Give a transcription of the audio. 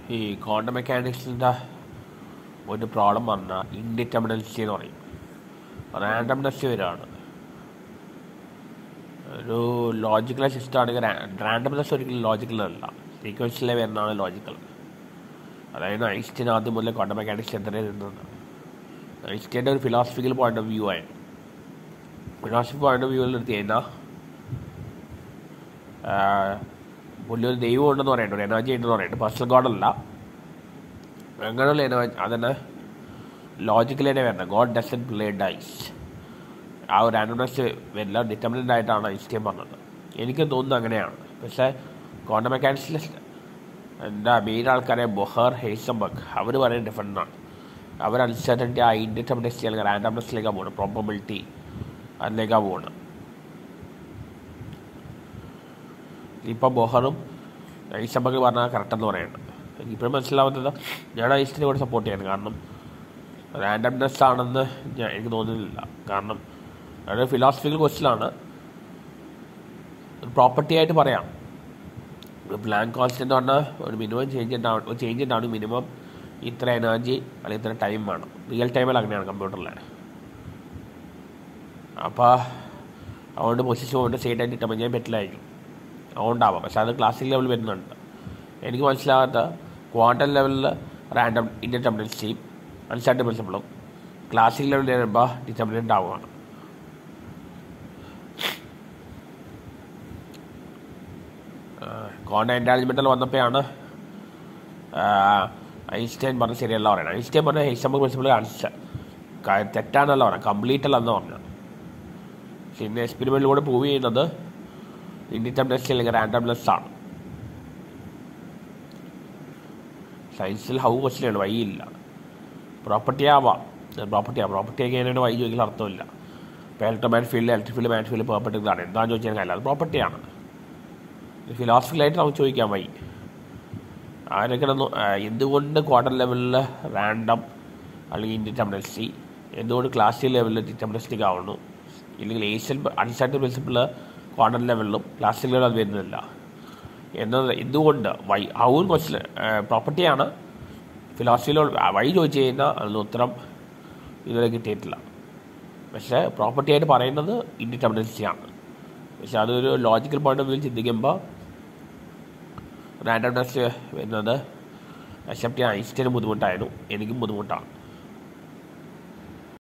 ഈ ക്വാണ്ടം മെക്കാനിക്സിൻ്റെ ഒരു പ്രോബ്ലം പറഞ്ഞാൽ ഇൻഡിറ്റർമിനൻസി എന്ന് പറയും റാൻഡംനെസ് വരികയാണ് ഒരു ലോജിക്കൽ സിസ്റ്റം ആണെങ്കിൽ റാൻഡംനെസ് ഒരിക്കലും ലോജിക്കൽ അല്ല സീക്വൻസിലെ വരുന്നതാണ് ലോജിക്കൽ അതായത് ഐൻസ്റ്റീൻ ആദ്യം മുതൽ ക്വാണ്ടം മെക്കാനിക്സ് എന്തേ നിന്നത് ഐൻസ്റ്റീൻ്റെ ഒരു ഫിലോസഫിക്കൽ പോയിന്റ് ഓഫ് വ്യൂ ആയിരുന്നു ഫിലോസഫി പോയിന്റ് ഓഫ് വ്യൂവിൽ എടുത്ത് കഴിഞ്ഞാൽ പുള്ളി ഒരു ദൈവം ഉണ്ടെന്ന് പറയുന്നുണ്ട് ഒരു എനർജി ഉണ്ടെന്ന് പറയുന്നുണ്ട് പേഴ്സണൽ ഗോഡല്ല അങ്ങനെയുള്ള എനർജി അതന്നെ ലോജിക്കലി തന്നെ വരണം ഗോഡ് ഡസൻ പ്ലേ ഡൈസ് ആ ഒരു ആനിമൽസ് വരില്ല ഡിറ്റർമിനൻ്റ് ആയിട്ടാണ് ഐൻസ്റ്റീൻ പറഞ്ഞത് എനിക്ക് തോന്നുന്നത് അങ്ങനെയാണ് പക്ഷേ ക്വാണ്ടം മെക്കാനിക്സിലെ എൻ്റെ മെയിൻ ആൾക്കാരെ ബൊഹർ ഹെയ്സംബർഗ് അവർ പറയുന്നത് ഡിഫറെൻ്റ് ആണ് അവർ അൺസർട്ടൻറ്റി ആ ഇൻഡിറ്റർമിനൻസി അല്ലെങ്കിൽ റാൻഡംനെസ്സിലേക്കാണ് പോകുന്നത് പ്രോബബിലിറ്റി അതിലേക്കാണ് പോകുന്നത് ഇപ്പം ബൊഹറും ഐസംബർഗ് പറഞ്ഞാൽ കറക്റ്റ് എന്ന് പറയുന്നത് എനിക്കിപ്പോഴും മനസ്സിലാവുന്നത് ഞാൻ ഐസ്റ്റിനെ കൂടെ സപ്പോർട്ട് ചെയ്യണം കാരണം റാൻഡംനെസ് ആണെന്ന് ഞാൻ എനിക്ക് തോന്നുന്നില്ല കാരണം അതൊരു ഫിലോസഫിക്കൽ ക്വസ്റ്റ്യനാണ് ഒരു പ്രോപ്പർട്ടി ആയിട്ട് പറയാം ഒരു പ്ലാൻ കോൺസ്റ്റൻ്റ് പറഞ്ഞാൽ ഒരു മിനിമം ചേഞ്ച് ഉണ്ടാവും ഒരു ചേഞ്ച് ഉണ്ടാവും മിനിമം ഇത്ര എനർജി അല്ലെങ്കിൽ ഇത്ര ടൈം വേണം റിയൽ ടൈമിൽ അങ്ങനെയാണ് കമ്പ്യൂട്ടറിൽ അപ്പോൾ അതുകൊണ്ട് പൊസിഷൻ കൊണ്ട് സൈഡ് ആയിട്ട് ഇട്ടാൽ ഞാൻ പറ്റില്ലായിരിക്കും അതുകൊണ്ടാവാം പക്ഷെ അത് ക്ലാസിക് ലെവൽ വരുന്നുണ്ട് എനിക്ക് മനസ്സിലാകാത്ത ക്വാണ്ടം ലെവലിൽ റാൻഡം ഇൻഡിറ്റർമിനൻസിയും അൺസർട്ടൻ പ്രിൻസിപ്പിളും ക്ലാസിക് ലെവലിൽ വരുമ്പോൾ ഡിറ്റർമിനൻ്റ് ആവുകയാണ് ക്വാണ്ട എൻഡാൾജ്മെൻറ്റിൽ വന്നപ്പോഴാണ് ഐൻസ്റ്റൈൻ പറഞ്ഞ ശരിയല്ല പറയുന്നത് ഐൻസ്റ്റൈൻ പറഞ്ഞ ഹൈസംബർഗ് പ്രിൻസിപ്പിൾ കാണിച്ച തെറ്റാണല്ല പറയുന്നത് കംപ്ലീറ്റ് അല്ല എന്ന് പറഞ്ഞത് പക്ഷെ ഇന്ന് എക്സ്പെരിമെൻറ്റിലൂടെ പ്രൂവ് ചെയ്യുന്നത് ഇൻഡിറ്റർമിനൻസി അല്ലെങ്കിൽ റാൻഡംനെസ് ആണ് സയൻസിൽ ഹൗ ക്വസ്റ്റിനാണ് വഴിയില്ല പ്രോപ്പർട്ടി ആവാം പ്രോപ്പർട്ടി ആവാം പ്രോപ്പർട്ടി എങ്ങനെയാണ് വഴി ചോദിക്കുന്ന അർത്ഥമില്ല ഇപ്പോൾ ഇലക്ട്രോമാൻ ഫീൽഡ് ഇലക്ട്രിക് ഫീൽഡ് മാൻ ഫീൽഡ് പ്രോപ്പർട്ടികളാണ് എന്താണെന്ന് ചോദിച്ചാൽ കാര്യമില്ല അത് പ്രോപ്പർട്ടിയാണ് ഫിലോസഫിക്കലായിട്ട് നമുക്ക് ചോദിക്കാം വഴി ആരൊക്കെ എന്തുകൊണ്ട് ക്വാർട്ടർ ലെവലിൽ റാൻഡം അല്ലെങ്കിൽ ഇൻഡിറ്റർമിനൻസി എന്തുകൊണ്ട് ക്ലാസിക് ലെവലിൽ ഡിറ്റർമിനസ്റ്റിക് ആവുന്നു ഇല്ലെങ്കിൽ ഏഷ്യൻ അൺസർട്ടൻ പ്രിൻസിപ്പിൾ ക്വാർട്ടർ ലെവലിലും ക്ലാസിക് ലെവലിൽ അത് വരുന്നില്ല എന്നത് എന്തുകൊണ്ട് വൈ ഹൗൻ ക്വസ്റ്റ്യൻ പ്രോപ്പർട്ടിയാണ് ഫിലോസഫിയിലോ വഴി ചോദിച്ചു കഴിഞ്ഞാൽ അതിന് ഉത്തരം ഇതുവരെ കിട്ടിയിട്ടില്ല പക്ഷേ പ്രോപ്പർട്ടി ആയിട്ട് പറയുന്നത് ഇൻഡിറ്റർമിനൻസിയാണ് പക്ഷെ അതൊരു ലോജിക്കൽ പോയിന്റ് ഓഫ് വ്യൂ ചിന്തിക്കുമ്പോൾ റാൻഡംനെസ് വരുന്നത് അക്സെപ്റ്റ് ചെയ്യാൻ ഐൻസ്റ്റൈനും ബുദ്ധിമുട്ടായിരുന്നു എനിക്കും ബുദ്ധിമുട്ടാണ്